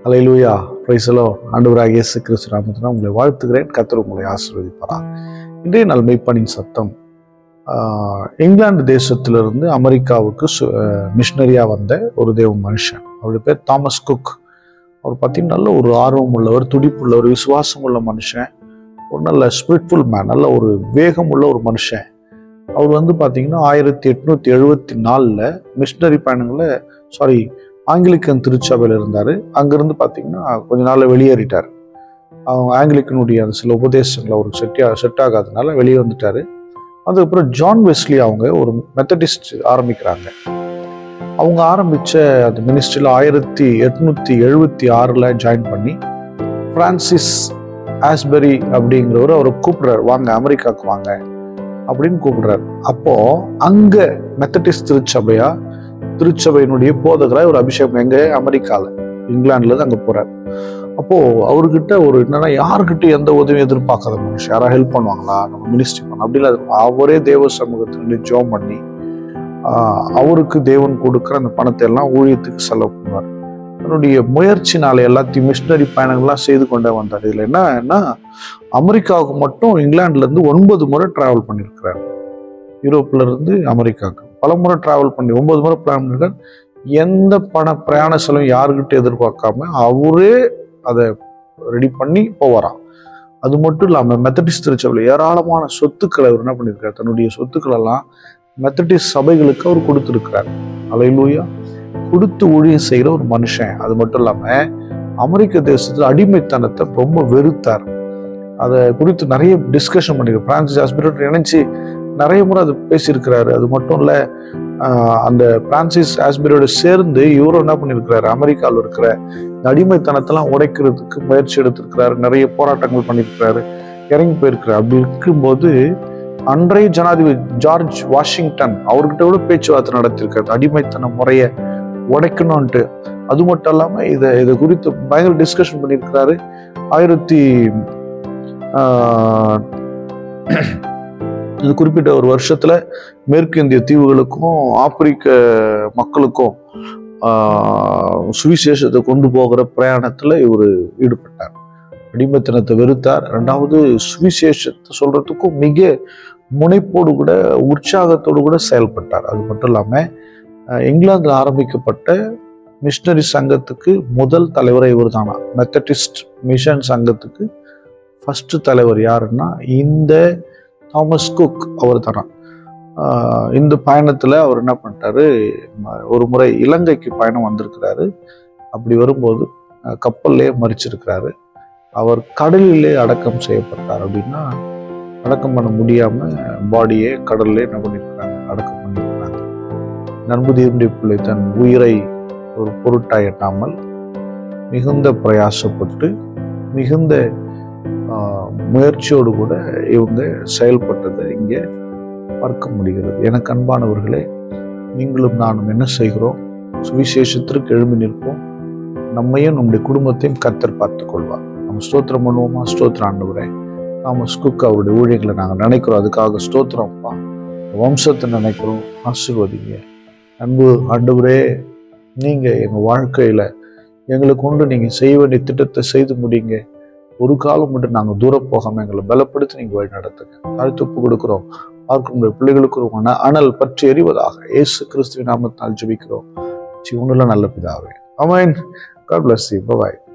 அலையிலூயா பிரைசலோ ஆண்டவராக இயேசு கிறிஸ்து நாமத்தினால் உங்களை வாழ்த்துகிறேன் கர்த்தர் உங்களை ஆசீர்வதிப்பாரா இன்றைய நாள் மெய்ப்பனின் சத்தம் ஆஹ், இங்கிலாந்து தேசத்திலிருந்து அமெரிக்காவுக்கு மிஷினரியாக வந்த ஒரு தேவ மனுஷன் அவருடைய பேர் தாமஸ் குக் அவர் பார்த்தீங்கன்னா நல்ல ஒரு ஆர்வம் உள்ளவர் துடிப்புள்ளவர் விசுவாசம் உள்ள மனுஷன் ஒரு நல்ல ஸ்பிரிட்ஃபுல் மேன் நல்ல ஒரு வேகம் உள்ள ஒரு மனுஷன் அவர் வந்து பார்த்தீங்கன்னா ஆயிரத்தி எட்நூத்தி எழுபத்தி நாலில் மிஷினரி பயணங்களை சாரி ஆங்கிலிக்கன் திருச்சபையில் இருந்தார் அங்கேருந்து பார்த்தீங்கன்னா கொஞ்ச நாளில் வெளியேறிட்டார் அவங்க ஆங்கிலிக்கனுடைய அந்த சில உபதேசங்களை அவருக்கு செட் செட் ஆகாதனால வெளியே வந்துட்டார் அதுக்கப்புறம் ஜான் வெஸ்லி அவங்க ஒரு மெத்தடிஸ்ட் ஆரம்பிக்கிறாங்க அவங்க ஆரம்பித்த அந்த மினிஸ்ட்ரியில் ஆயிரத்தி எட்நூற்றி எழுபத்தி ஆறில் ஜாயின் பண்ணி ஃப்ரான்சிஸ் ஆஸ்பெரி அப்படிங்கிறவர் அவரை கூப்பிடுறாரு வாங்க அமெரிக்காவுக்கு வாங்க அப்படின்னு கூப்பிடுறாரு அப்போ அங்க மெத்தடிஸ்ட் திருச்சபையா திருச்சபையினுடைய போதகரா ஒரு அபிஷேகம் எங்க அமெரிக்கால இங்கிலாந்துல இருந்து அங்க போறாரு அப்போ அவர்கிட்ட ஒரு என்னன்னா யாருக்கிட்ட எந்த உதவியும் எதிர்பார்க்காத மனுஷன் யாராவது ஹெல்ப் பண்ணுவாங்களா நம்ம மினிஸ்ட்ரி பண்ண அப்படி இல்லை அவரே தேவ சமூகத்தினுடைய ஜோம் பண்ணி ஆஹ், அவருக்கு தேவன் கொடுக்குற அந்த பணத்தை எல்லாம் ஊழியத்துக்கு செலவு பண்ணுவார் தன்னுடைய முயற்சினால எல்லாத்தையும் மிஷினரி பயணங்கள்லாம் செய்து கொண்டே வந்தார் இதுல என்னன்னா அமெரிக்காவுக்கு மட்டும் இங்கிலாந்துல இருந்து ஒன்பது முறை டிராவல் பண்ணியிருக்கிறார் யூரோப்ல இருந்து அமெரிக்காவுக்கு பல முறை டிராவல் பண்ணி ஒன்பது முறை பிளான் பண்ணிருக்கார் எந்த பண பிரயாண செலவும் யாருக்கிட்ட எதிர்பார்க்காம அவரே அதை ரெடி பண்ணி போவாராம் அது மட்டும் இல்லாமல் மெத்தடிஸ்ட் திருச்சபையில் ஏராளமான சொத்துக்களை அவர் என்ன பண்ணியிருக்காரு தன்னுடைய சொத்துக்கள் எல்லாம் மெத்தடிஸ்ட் சபைகளுக்கு அவர் கொடுத்துருக்கிறார் அலையிலூயா கொடுத்து ஊழியம் செய்கிற ஒரு மனுஷன் அது மட்டும் இல்லாமல் அமெரிக்க தேசத்தில் அடிமைத்தனத்தை ரொம்ப வெறுத்தார் அதை குறித்து நிறைய டிஸ்கஷன் பண்ணியிருக்காரு பிரான்சிஸ் ஆஸ்பிரேட் இணைச்சு நிறைய முறை அது பேசியிருக்கிறாரு அது மட்டும் இல்லை அந்த பிரான்சிஸ் ஆஸ்பிரோட சேர்ந்து இவரும் என்ன பண்ணியிருக்கிறாரு அமெரிக்காவில் இருக்கிற இந்த அடிமைத்தனத்தெல்லாம் உடைக்கிறதுக்கு முயற்சி எடுத்திருக்கிறாரு நிறைய போராட்டங்கள் பண்ணியிருக்கிறாரு இறங்கி போயிருக்கிறார் அப்படி இருக்கும்போது அன்றைய ஜனாதிபதி ஜார்ஜ் வாஷிங்டன் அவர்கிட்ட கூட பேச்சுவார்த்தை நடத்தியிருக்காரு அடிமைத்தன முறையை உடைக்கணும்ன்ட்டு அது மட்டும் இல்லாம இதை இதை குறித்து பயங்கர டிஸ்கஷன் பண்ணியிருக்கிறாரு ஆயிரத்தி ஆஹ், இது குறிப்பிட்ட ஒரு வருஷத்துல மேற்கு இந்திய தீவுகளுக்கும் ஆப்பிரிக்க மக்களுக்கும் ஆஹ், சுவிசேஷத்தை கொண்டு போகிற பிரயாணத்துல இவர் ஈடுபட்டார் அடிமைத்தனத்தை வெறுத்தார் ரெண்டாவது சுவிசேஷத்தை சொல்றதுக்கும் மிக முனைப்போடு கூட உற்சாகத்தோடு கூட செயல்பட்டார் அது மட்டும் இல்லாம அஹ், இங்கிலாந்துல ஆரம்பிக்கப்பட்ட மிஷினரி சங்கத்துக்கு முதல் தலைவரை இவர் தானா மெத்தடிஸ்ட் மிஷன் சங்கத்துக்கு ஃபர்ஸ்ட் தலைவர் யாருன்னா இந்த தாமஸ் குக் அவர் தானா ஆஹ் இந்த பயணத்துல அவர் என்ன பண்ணிட்டாரு ம- ஒரு முறை இலங்கைக்கு பயணம் வந்திருக்கிறாரு அப்படி வரும்போது அஹ், கப்பல்லே மறிச்சிருக்கிறாரு அவர் கடலிலே அடக்கம் செய்யப்பட்டார் அப்படின்னா அடக்கம் பண்ண முடியாம பாடியே கடல்லே என்ன பண்ணிருக்கிறாங்க அடக்கம் பண்ணிருக்கிறாங்க நண்புதேவனுடைய பிள்ளை தன் உயிரை ஒரு பொருட்டாய் எண்ணாமல் மிகுந்த பிரயாசப்பட்டு மிகுந்த ஆஹ், முயற்சியோடு கூட இவங்க செயல்பட்டதை இங்கே பார்க்க முடிகிறது எனக்கு அன்பானவர்களே நீங்களும் நானும் என்ன செய்கிறோம் சுவிசேஷத்திற்கு எழும்பி நிற்போம் நம்மையும் நம்முடைய குடும்பத்தையும் கத்தர் பார்த்துக் கொள்வார் நம்ம ஸ்தோத்திரம் பண்ணுவோமா ஸ்தோத்திரம் ஆண்டவரே தாமஸ் குக் அவருடைய ஊழியர்களை நாங்கள் நினைக்கிறோம் அதுக்காக ஸ்தோத்திரம்ப்பா வம்சத்தை நினைக்கிறோம் ஆசீர்வதிங்க அன்பு ஆண்டவரே நீங்க எங்க வாழ்க்கையில எங்களுக்கு கொண்டு நீங்க செய்ய வேண்டிய திட்டத்தை செய்து முடிங்க ஒரு காலம் மட்டும் நாங்க தூரம் போகாம எங்களை பலப்படுத்தி நீங்க வழி நடத்துங்க தாழ்த்து ஒப்பு கொடுக்கிறோம் பார்க்கிற பிள்ளைகளுக்கு ஒரு அன- அனல் பற்றி எறிவதாக இயேசு கிறிஸ்துவின் நாமத்தால் ஜெபிக்கிறோம் ஜீவனுள்ள நல்ல பிதாவே அமேன் காட் பிளஸ் யூ பாய்